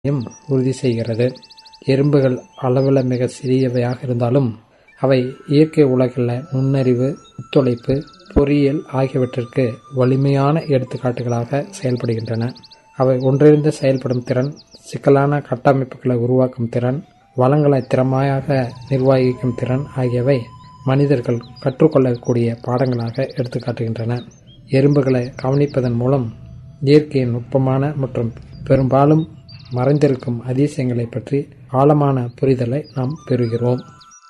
யும் உறுதி செய்கிறது. எறும்புகள் அளவில் மிகச் சிறியவையாக இருந்தாலும் அவை இயற்கை உலகில் நுண்ணறிவு, ஒத்துழைப்பு, பொறியியல் ஆகியவற்றிற்கு வலிமையான எடுத்துக்காட்டுகளாக செயல்படுகின்றன. அவை ஒன்றிணைந்து செயல்படும் திறன், சிக்கலான கட்டமைப்புகளை உருவாக்கும் திறன், வளங்களை திறமையாக நிர்வகிக்கும் திறன் ஆகியவை மனிதர்கள் கற்றுக்கொள்ளக்கூடிய பாடங்களாக எடுத்துக்காட்டுகின்றன. எறும்புகளை கவனிப்பதன் மூலம் இயற்கையின் நுட்பமான மற்றும் பெரும்பாலும் மறைந்திருக்கும் அதிசயங்களைப் பற்றி ஆழமான புரிதலை நாம் பெறுகிறோம்.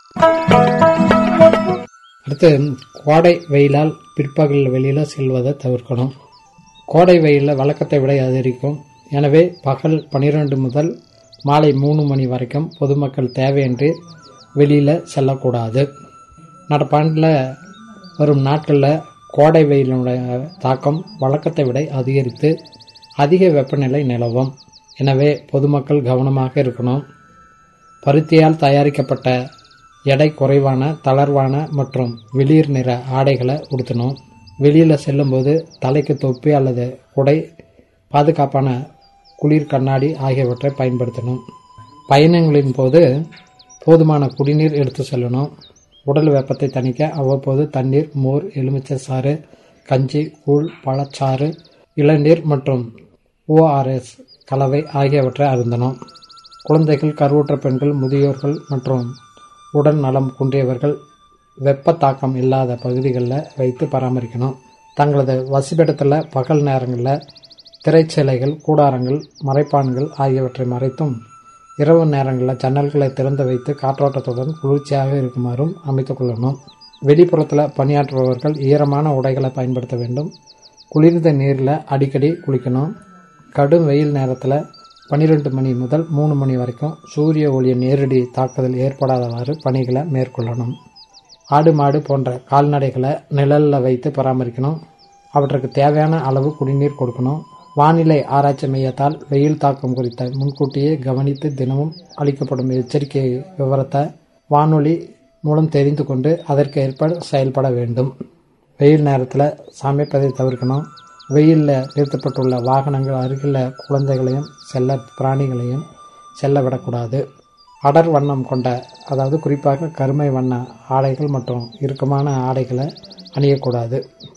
அடுத்து கோடை வெயிலால் பிற்பகலில் வெளியில் செல்வதை தவிர்க்கணும். கோடை வெயில் வழக்கத்தை விட அதிகரிக்கும். எனவே பகல் பன்னிரண்டு முதல் மாலை மூணு மணி வரைக்கும் பொதுமக்கள் தேவையின்றி வெளியில் செல்லக்கூடாது. நடப்பாண்டில் வரும் நாட்களில் கோடை வெயிலினுடைய தாக்கம் வழக்கத்தை விட அதிகரித்து அதிக வெப்பநிலை நிலவும். எனவே பொதுமக்கள் கவனமாக இருக்கணும். பருத்தியால் தயாரிக்கப்பட்ட எடை குறைவான, தளர்வான மற்றும் வெளிர் நிற ஆடைகளை உடுத்தணும். வெளியில் செல்லும்போது தலைக்கு தொப்பி அல்லது குடை, பாதுகாப்பான குளிர் கண்ணாடி ஆகியவற்றை பயன்படுத்தணும். பயணங்களின் போது போதுமான குடிநீர் எடுத்து செல்லணும். உடல் வெப்பத்தை தணிக்க அவ்வப்போது தண்ணீர், மோர், எலுமிச்சை சாறு, கஞ்சி, கூழ், பழச்சாறு, இளநீர் மற்றும் ஓஆர்எஸ் கலவை ஆகியவற்றை அருந்தணும். குழந்தைகள், கருவுற்ற பெண்கள், முதியோர்கள் மற்றும் உடல் நலம் குன்றியவர்கள் வெப்ப தாக்கம் இல்லாத பகுதிகளில் வைத்து பராமரிக்கணும். தங்களது வசிப்பிடத்தில் பகல் நேரங்களில் திரைச்சீலைகள், கூடாரங்கள், மறைப்பான்கள் ஆகியவற்றை மறைத்தும், இரவு நேரங்களில் ஜன்னல்களை திறந்து வைத்து காற்றோட்டத்துடன் குளிர்ச்சியாக இருக்குமாறும் அமைத்துக் கொள்ளணும். வெளிப்புறத்தில் பணியாற்றுபவர்கள் ஈரமான உடைகளை பயன்படுத்த வேண்டும். குளிர்ந்த நீரில் அடிக்கடி குளிக்கணும். கடும் வெயில் நேரத்தில் பன்னிரண்டு மணி முதல் மூணு மணி வரைக்கும் சூரிய ஒளியின் நேரடி தாக்குதல் ஏற்படாதவாறு பணிகளை மேற்கொள்ளணும். ஆடு, மாடு போன்ற கால்நடைகளை நிழலில் வைத்து பராமரிக்கணும். அவற்றுக்கு தேவையான அளவு குடிநீர் கொடுக்கணும். வானிலை ஆராய்ச்சி மையத்தால் வெயில் தாக்கம் குறித்து முன்கூட்டியே கவனித்து தினமும் அளிக்கப்படும் எச்சரிக்கை விவரத்தை வானொலி மூலம் தெரிந்து கொண்டு அதற்கேற்ப செயல்பட வேண்டும். வெயில் நேரத்தில் சமைப்பதை தவிர்க்கணும். வெயிலில் நிறுத்தப்பட்டுள்ள வாகனங்கள் அருகில் குழந்தைகளையும் செல்லப் பிராணிகளையும் செல்ல விடக்கூடாது. அடர் வண்ணம் கொண்ட அதாவது குறிப்பாக கருமை வண்ண ஆடைகள் மற்றும் இறுக்கமான ஆடைகளை அணியக்கூடாது.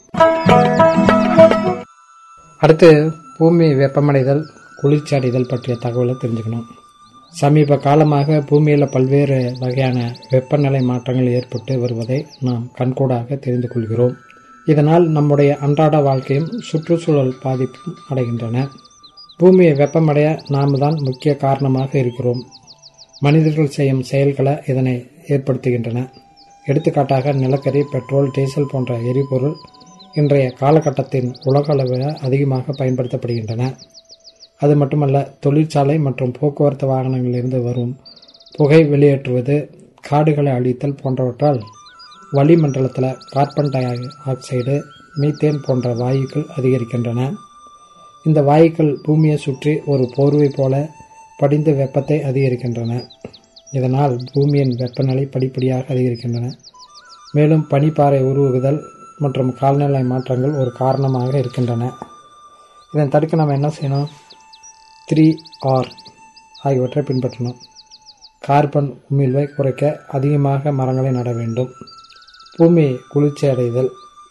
அடுத்து பூமி வெப்பமடைதல், குளிர்ச்சி அடைதல் பற்றிய தகவலை தெரிஞ்சுக்கணும். சமீப காலமாக பூமியில் பல்வேறு வகையான வெப்பநிலை மாற்றங்கள் ஏற்பட்டு வருவதை நாம் கண்கூடாக தெரிந்து கொள்கிறோம். இதனால் நம்முடைய அன்றாட வாழ்க்கையும் சுற்றுச்சூழல் பாதிப்பும் அடைகின்றன. பூமி வெப்பமடைய நாம் தான் முக்கிய காரணமாக இருக்கிறோம். மனிதர்கள் செய்யும் செயல்களே இதனை ஏற்படுத்துகின்றன. எடுத்துக்காட்டாக நிலக்கரி, பெட்ரோல், டீசல் போன்ற எரிபொருள் இன்றைய காலகட்டத்தில் உலக அளவில் அதிகமாக பயன்படுத்தப்படுகின்றன. அது மட்டுமல்ல தொழிற்சாலை மற்றும் போக்குவரத்து வாகனங்களிலிருந்து வரும் புகை வெளியேற்றுவது, காடுகளை அழித்தல் போன்றவற்றால் வளிமண்டலத்தில் கார்பன் டை ஆக்சைடு, மீத்தேன் போன்ற வாயுக்கள் அதிகரிக்கின்றன. இந்த வாயுக்கள் பூமியை சுற்றி ஒரு போர்வை போல படிந்து வெப்பத்தை அதிகரிக்கின்றன. இதனால் பூமியின் வெப்பநிலை படிப்படியாக அதிகரிக்கின்றன. மேலும் பனிப்பாறை உருகுதல் மற்றும் காலநிலை மாற்றங்கள் ஒரு காரணமாக இருக்கின்றன. இதனை தடுக்க நாம் என்ன செய்யணும்? த்ரீ ஆர் ஆகியவற்றை பின்பற்றணும். கார்பன் உமிழ்வை குறைக்க அதிகமாக மரங்களை நட வேண்டும். பூமி குளிர்ச்சியடைதல்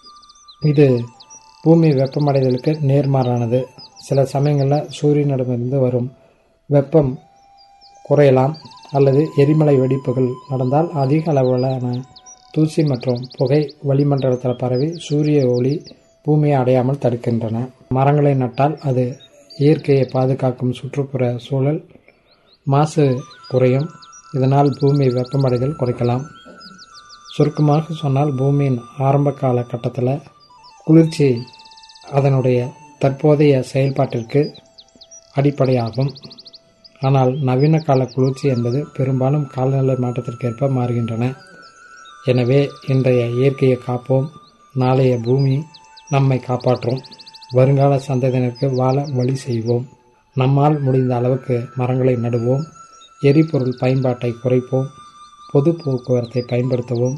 இது பூமி வெப்பமடைதலுக்கு நேர்மாறானது. சில சமயங்களில் சூரியனிடமிருந்து வரும் வெப்பம் குறையலாம் அல்லது எரிமலை வெடிப்புகள் நடந்தால் அதிக அளவிலான தூசி மற்றும் புகை வளிமண்டலத்தில் பரவி சூரிய ஒளி பூமியை அடையாமல் தடுக்கின்றன. மரங்களை நட்டால் அது இயற்கையை பாதுகாக்கும் சுற்றுப்புற சூழல் மாசு குறையும். இதனால் பூமி வெப்பமடைதல் குறைக்கலாம். சுருக்கமாக சொன்னால் பூமியின் ஆரம்ப கால கட்டத்தில் குளிர்ச்சி அதனுடைய தற்போதைய செயல்பாட்டிற்கு அடிப்படையாகும். ஆனால் நவீன கால குளிர்ச்சி என்பது பெரும்பாலும் காலநிலை மாற்றத்திற்கேற்ப மாறுகின்றன. எனவே இன்றைய இயற்கையை காப்போம். நாளைய பூமி நம்மை காப்பாற்றும். வருங்கால சந்ததியினருக்கு வாழ வழி செய்வோம். நம்மால் முடிந்த அளவுக்கு மரங்களை நடுவோம். எரிபொருள் பயன்பாட்டை குறைப்போம். பொது போக்குவரத்தை பயன்படுத்துவோம்.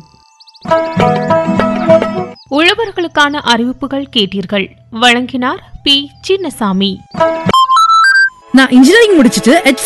உழவர்களுக்கான அறிவிப்புகள் கேட்டீர்கள். வழங்கினார் பி. சின்னசாமி. நான் இன்ஜினியரிங் முடிச்சிட்டு